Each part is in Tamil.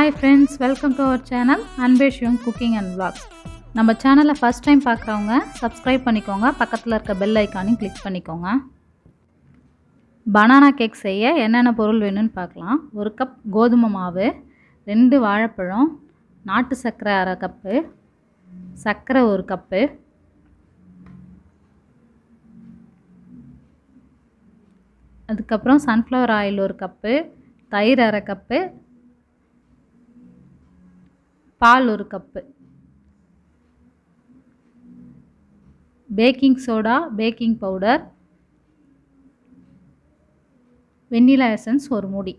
hi friends welcome to our channel அன்பேஷியம் குக்கிங் அண்ட் vlogs நம்ம சேனலை ஃபஸ்ட் டைம் பார்க்குறவங்க சப்ஸ்கிரைப் பண்ணிக்கோங்க பக்கத்தில் இருக்க பெல் ஐக்கானையும் கிளிக் பண்ணிக்கோங்க பனானா கேக் செய்ய என்னென்ன பொருள் வேணும்னு பார்க்கலாம் ஒரு கப் கோதுமை மாவு ரெண்டு வாழைப்பழம் நாட்டு சர்க்கரை அரை கப்பு சர்க்கரை ஒரு கப்பு அதுக்கப்புறம் சன்ஃப்ளவர் ஆயில் ஒரு கப்பு தயிர் அரை கப்பு பால் ஒரு cup baking soda baking powder vanilla essence ஒரு மூடி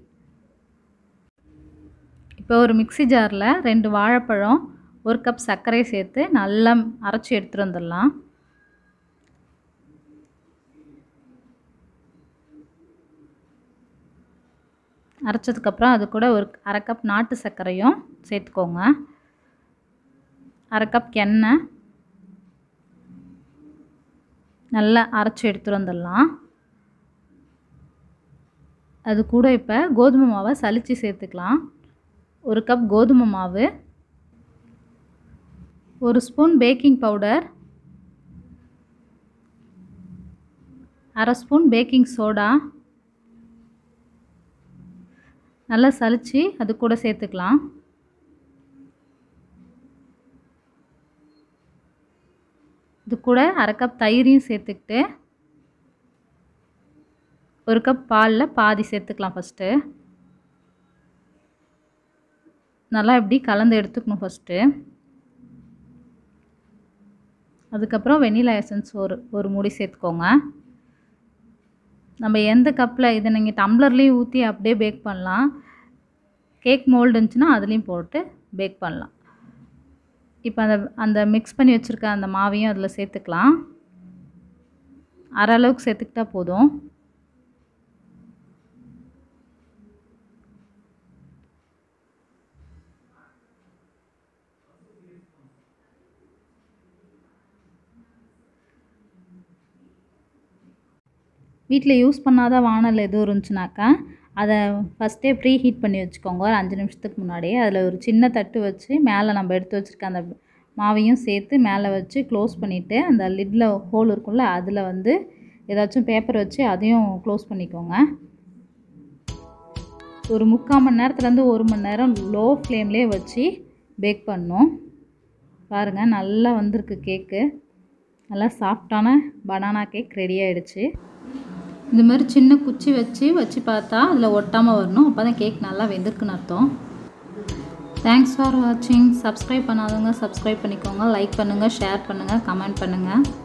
இப்போ ஒரு மிக்ஸி ஜாரில் ரெண்டு வாழைப்பழம் ஒரு கப் சர்க்கரை சேர்த்து நல்லா அரைச்சி எடுத்துகிட்டு வந்துடலாம் அரைச்சதுக்கப்புறம் அது கூட ஒரு அரை கப் நாட்டு சர்க்கரையும் சேர்த்துக்கோங்க அரை கப் எண்ணெய் நல்லா அரைச்சி எடுத்துகிட்டு வந்துடலாம் அது கூட இப்போ கோதுமை மாவை சலித்து சேர்த்துக்கலாம் ஒரு கப் கோதுமை மாவு ஒரு ஸ்பூன் பேக்கிங் பவுடர் அரை ஸ்பூன் பேக்கிங் சோடா நல்லா சலித்து அது கூட சேர்த்துக்கலாம் இது கூட அரை கப் தயிரையும் சேர்த்துக்கிட்டு ஒரு கப் பாலில் பாதி சேர்த்துக்கலாம் ஃபஸ்ட்டு நல்லா இப்படி கலந்து எடுத்துக்கணும் ஃபஸ்ட்டு அதுக்கப்புறம் வெண்ணிலா எசன்ஸ் ஒரு ஒரு மூடி சேர்த்துக்கோங்க நம்ம எந்த கப்பில் இதை நீங்கள் டம்ளர்லேயும் ஊற்றி அப்படியே பேக் பண்ணலாம் கேக் மோல்டு இருந்துச்சுன்னா அதுலேயும் போட்டு பேக் பண்ணலாம் இப்போ அந்த அந்த மிக்ஸ் பண்ணி வச்சுருக்க அந்த மாவையும் அதில் சேர்த்துக்கலாம் அரை அளவுக்கு சேர்த்துக்கிட்டா போதும் வீட்டில் யூஸ் பண்ணாத வானல் எதுவும் இருந்துச்சுனாக்கா அதை ஃபஸ்ட்டே ப்ரீ ஹீட் பண்ணி வச்சுக்கோங்க ஒரு அஞ்சு நிமிஷத்துக்கு முன்னாடியே அதில் ஒரு சின்ன தட்டு வச்சு மேலே நம்ம எடுத்து வச்சுருக்க அந்த மாவையும் சேர்த்து மேலே வச்சு க்ளோஸ் பண்ணிவிட்டு அந்த லிட்டில் ஹோல் இருக்கும்ல அதில் வந்து ஏதாச்சும் பேப்பர் வச்சு அதையும் க்ளோஸ் பண்ணிக்கோங்க ஒரு முக்கால் மணி நேரத்துலேருந்து ஒரு மணி நேரம் லோ ஃப்ளேம்லேயே வச்சு பேக் பண்ணும் பாருங்கள் நல்லா வந்திருக்கு கேக்கு நல்லா சாஃப்டான பனானா கேக் ரெடி ஆகிடுச்சு இந்த மாதிரி சின்ன குச்சி வச்சு வச்சு பார்த்தா அதில் ஒட்டாமல் வரணும் அப்போ தான் கேக் நல்லா வெந்திருக்குன்னு அர்த்தம் தேங்க்ஸ் ஃபார் வாட்சிங் சப்ஸ்கிரைப் பண்ணாதவங்க சப்ஸ்கிரைப் பண்ணிக்கோங்க லைக் பண்ணுங்கள் ஷேர் பண்ணுங்கள் கமெண்ட் பண்ணுங்கள்